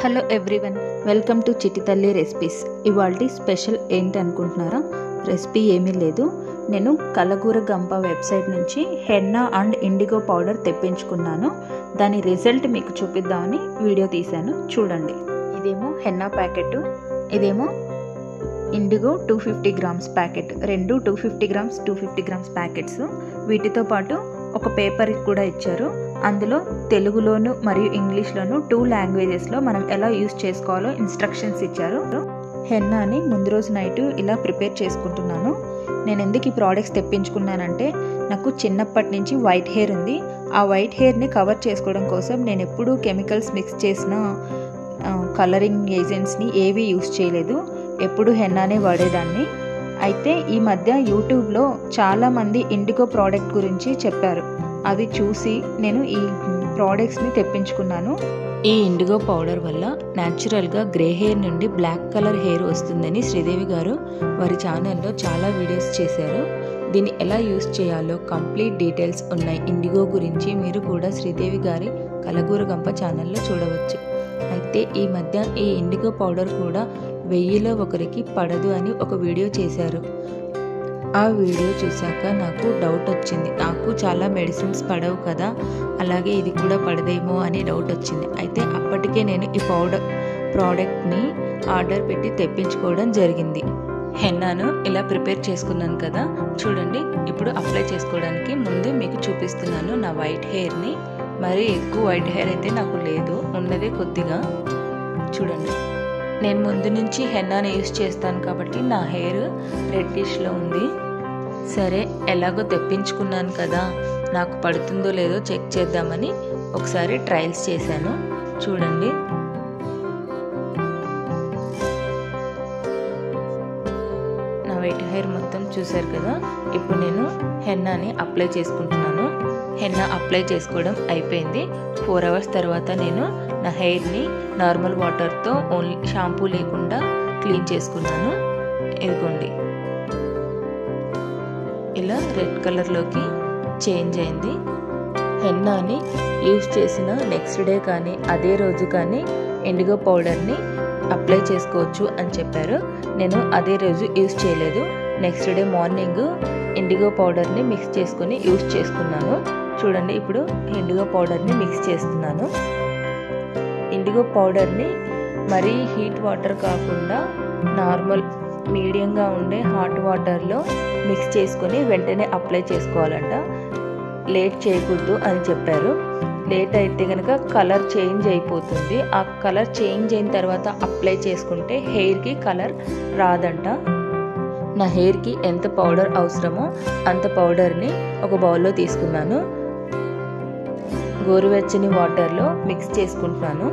hello everyone welcome to చిట్టి తల్లి recipes ఇవాళ స్పెషల్ ఏంటి అనుకుంటున్నారా రెసిపీ ఏమీ లేదు నేను కలగూర గంప వెబ్సైట్ నుంచి హెన్నా అండ్ ఇండిగో పౌడర్ తెప్పించుకున్నాను దాని రిజల్ట్ మీకు చూపిద్దామని వీడియో తీశాను చూడండి ఇదేమో హెన్నా ప్యాకెట్ ఇదేమో indigo two fifty grams packet రెండు two fifty grams two fifty grams packets వీటితో పాటు ఒక పేపర్ కూడా ఇచ్చారు అందులో తెలుగులోను మరియు ఇంగ్లీష్లోను టూ లాంగ్వేజెస్లో మనం ఎలా యూస్ చేసుకోవాలో ఇన్స్ట్రక్షన్స్ ఇచ్చారు హెన్నాని ముందు రోజు నైట్ ఇలా ప్రిపేర్ చేసుకుంటున్నాను నేను ఎందుకు ఈ ప్రోడక్ట్స్ తెప్పించుకున్నానంటే నాకు చిన్నప్పటి నుంచి వైట్ హెయిర్ ఉంది ఆ వైట్ హెయిర్ని కవర్ చేసుకోవడం కోసం నేను ఎప్పుడూ కెమికల్స్ మిక్స్ చేసిన కలరింగ్ ఏజెంట్స్ని ఏవి యూస్ చేయలేదు ఎప్పుడు హెన్నానే వాడేదాన్ని అయితే ఈ మధ్య యూట్యూబ్లో చాలామంది ఇండిగో ప్రోడక్ట్ గురించి చెప్పారు అవి చూసి నేను ఈ ప్రోడక్ట్స్ని తెప్పించుకున్నాను ఈ ఇండిగో పౌడర్ వల్ల న్యాచురల్గా గ్రే హెయిర్ నుండి బ్లాక్ కలర్ హెయిర్ వస్తుందని శ్రీదేవి గారు వారి ఛానల్లో చాలా వీడియోస్ చేశారు దీన్ని ఎలా యూస్ చేయాలో కంప్లీట్ డీటెయిల్స్ ఉన్నాయి ఇండిగో గురించి మీరు కూడా శ్రీదేవి గారి కలగూర గంప ఛానల్లో చూడవచ్చు అయితే ఈ మధ్య ఈ ఇండిగో పౌడర్ కూడా వెయ్యిలో ఒకరికి పడదు అని ఒక వీడియో చేశారు ఆ వీడియో చూశాక నాకు డౌట్ వచ్చింది నాకు చాలా మెడిసిన్స్ పడవు కదా అలాగే ఇది కూడా పడదేమో అని డౌట్ వచ్చింది అయితే అప్పటికే నేను ఈ పౌడర్ ప్రోడక్ట్ని ఆర్డర్ పెట్టి తెప్పించుకోవడం జరిగింది హెన్నాను ఇలా ప్రిపేర్ చేసుకున్నాను కదా చూడండి ఇప్పుడు అప్లై చేసుకోవడానికి ముందు మీకు చూపిస్తున్నాను నా వైట్ హెయిర్ని మరి ఎక్కువ వైట్ హెయిర్ అయితే నాకు లేదు ఉన్నదే కొద్దిగా చూడండి నేను ముందు నుంచి హెన్నాని యూస్ చేస్తాను కాబట్టి నా హెయిర్ రెడ్డిష్లో ఉంది సరే ఎలాగో తెప్పించుకున్నాను కదా నాకు పడుతుందో లేదో చెక్ చేద్దామని ఒకసారి ట్రయల్స్ చేశాను చూడండి నా వైట్ హెయిర్ మొత్తం చూశారు కదా ఇప్పుడు నేను హెన్నాని అప్లై చేసుకుంటున్నాను హెన్నా అప్లై చేసుకోవడం అయిపోయింది ఫోర్ అవర్స్ తర్వాత నేను నా హెయిర్ని నార్మల్ వాటర్తో ఓన్లీ షాంపూ లేకుండా క్లీన్ చేసుకున్నాను ఇదిగోండి ఇలా రెడ్ కలర్లోకి చేంజ్ అయింది హెన్నాని యూస్ చేసిన నెక్స్ట్ డే కానీ అదే రోజు కానీ ఇండిగో పౌడర్ని అప్లై చేసుకోవచ్చు అని చెప్పారు నేను అదే రోజు యూస్ చేయలేదు నెక్స్ట్ డే మార్నింగ్ ఇండిగో పౌడర్ని మిక్స్ చేసుకుని యూస్ చేసుకున్నాను చూడండి ఇప్పుడు ఇండిగో పౌడర్ని మిక్స్ చేస్తున్నాను ఇండిగో పౌడర్ని మరీ హీట్ వాటర్ కాకుండా నార్మల్ మీడియంగా ఉండే హాట్ వాటర్లో మిక్స్ చేసుకొని వెంటనే అప్లై చేసుకోవాలంట లేట్ చేయకూడదు అని చెప్పారు లేట్ అయితే కనుక కలర్ చేంజ్ అయిపోతుంది ఆ కలర్ చేంజ్ అయిన తర్వాత అప్లై చేసుకుంటే హెయిర్కి కలర్ రాదంట నా హెయిర్కి ఎంత పౌడర్ అవసరమో అంత పౌడర్ని ఒక బౌల్లో తీసుకున్నాను గోరువెచ్చని వాటర్లో మిక్స్ చేసుకుంటున్నాను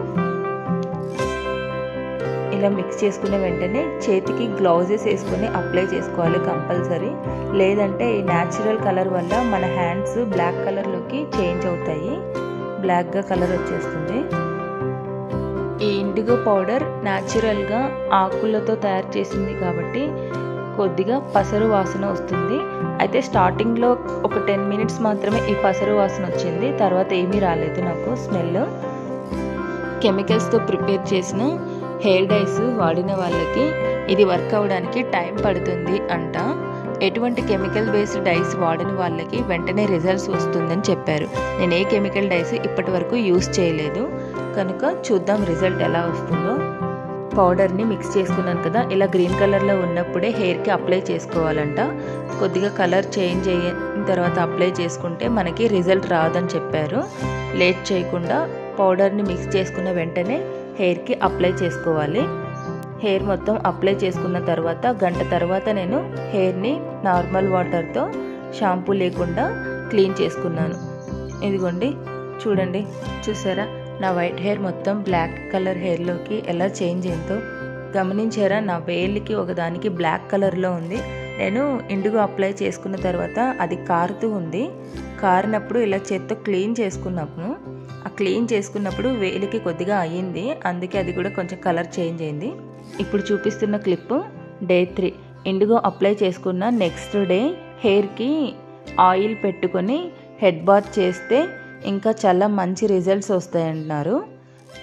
ఇలా మిక్స్ చేసుకున్న వెంటనే చేతికి గ్లౌజెస్ వేసుకొని అప్లై చేసుకోవాలి కంపల్సరీ లేదంటే ఈ న్యాచురల్ కలర్ వల్ల మన హ్యాండ్స్ బ్లాక్ కలర్లోకి చేంజ్ అవుతాయి బ్లాక్గా కలర్ వచ్చేస్తుంది ఈ ఇండిగో పౌడర్ న్యాచురల్గా ఆకులతో తయారు చేసింది కాబట్టి కొద్దిగా పసరు వాసన వస్తుంది అయితే స్టార్టింగ్లో ఒక టెన్ మినిట్స్ మాత్రమే ఈ పసరు వాసన వచ్చింది తర్వాత ఏమీ రాలేదు నాకు స్మెల్ కెమికల్స్తో ప్రిపేర్ చేసిన హెయిర్ డైస్ వాడిన వాళ్ళకి ఇది వర్క్ అవ్వడానికి టైం పడుతుంది అంట ఎటువంటి కెమికల్ బేస్డ్ డైస్ వాడిన వాళ్ళకి వెంటనే రిజల్ట్స్ వస్తుందని చెప్పారు నేను ఏ కెమికల్ డైస్ ఇప్పటి వరకు యూస్ చేయలేదు కనుక చూద్దాం రిజల్ట్ ఎలా వస్తుందో పౌడర్ని మిక్స్ చేసుకున్నాను కదా ఇలా గ్రీన్ కలర్లో ఉన్నప్పుడే హెయిర్కి అప్లై చేసుకోవాలంట కొద్దిగా కలర్ చేంజ్ అయిన తర్వాత అప్లై చేసుకుంటే మనకి రిజల్ట్ రాదని చెప్పారు లేట్ చేయకుండా పౌడర్ని మిక్స్ చేసుకున్న వెంటనే హెయిర్కి అప్లై చేసుకోవాలి హెయిర్ మొత్తం అప్లై చేసుకున్న తర్వాత గంట తర్వాత నేను హెయిర్ని నార్మల్ వాటర్తో షాంపూ లేకుండా క్లీన్ చేసుకున్నాను ఇదిగోండి చూడండి చూసారా నా వైట్ హెయిర్ మొత్తం బ్లాక్ కలర్ హెయిర్లోకి ఎలా చేంజ్ అయిందో గమనించారా నా వేలికి ఒకదానికి బ్లాక్ కలర్లో ఉంది నేను ఇండిగో అప్లై చేసుకున్న తర్వాత అది కారుతూ ఉంది కారినప్పుడు ఇలా చేత్తో క్లీన్ చేసుకున్నప్పుడు ఆ క్లీన్ చేసుకున్నప్పుడు వేలికి కొద్దిగా అయ్యింది అందుకే అది కూడా కొంచెం కలర్ చేంజ్ అయింది ఇప్పుడు చూపిస్తున్న clip day three indigo apply చేసుకున్న నెక్స్ట్ డే హెయిర్కి ఆయిల్ పెట్టుకొని హెడ్ బాత్ చేస్తే ఇంకా చాలా మంచి రిజల్ట్స్ వస్తాయంటున్నారు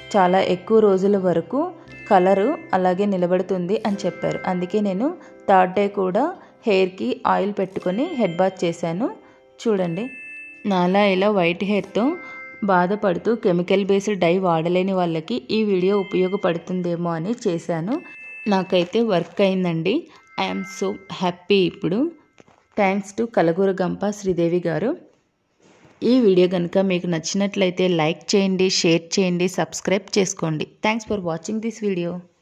చాలా ఎక్కువ రోజుల వరకు కలరు అలాగే నిలబడుతుంది అని చెప్పారు అందుకే నేను థర్డ్ డే కూడా హెయిర్కి ఆయిల్ పెట్టుకొని హెడ్ బాత్ చేశాను చూడండి నాలా ఇలా వైట్ హెయిర్తో బాధపడుతూ కెమికల్ బేస్డ్ డై వాడలేని వాళ్ళకి ఈ వీడియో ఉపయోగపడుతుందేమో అని చేశాను నాకైతే వర్క్ అయిందండి ఐఎమ్ సో హ్యాపీ ఇప్పుడు థ్యాంక్స్ టు కలగూర గంప శ్రీదేవి గారు ఈ వీడియో కనుక మీకు నచ్చినట్లయితే లైక్ చేయండి షేర్ చేయండి సబ్స్క్రైబ్ చేసుకోండి thanks for watching this video